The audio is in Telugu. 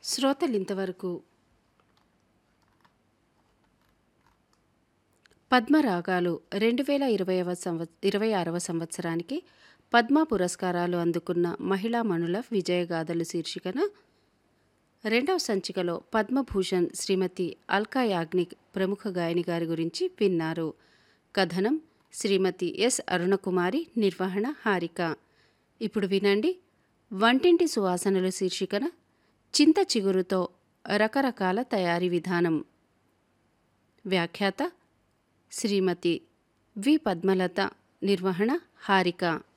శ్రోతలింతవరకు పద్మరాగాలు రెండు వేల ఇరవైవ సంవత్ ఇరవై ఆరవ సంవత్సరానికి పద్మ పురస్కారాలు అందుకున్న మహిళామణుల విజయగాథలు శీర్షికన రెండవ సంచికలో పద్మభూషణ్ శ్రీమతి అల్కా యాగ్నిక్ ప్రముఖ గాయని గారి గురించి విన్నారు కథనం శ్రీమతి ఎస్ అరుణకుమారి నిర్వహణ హారిక ఇప్పుడు వినండి వంటింటి సువాసనలు శీర్షికన చింత చిగురుతో రకరకాల తయారీ విధానం వ్యాఖ్యాత శ్రీమతి వి పద్మలత నిర్వహణ హారిక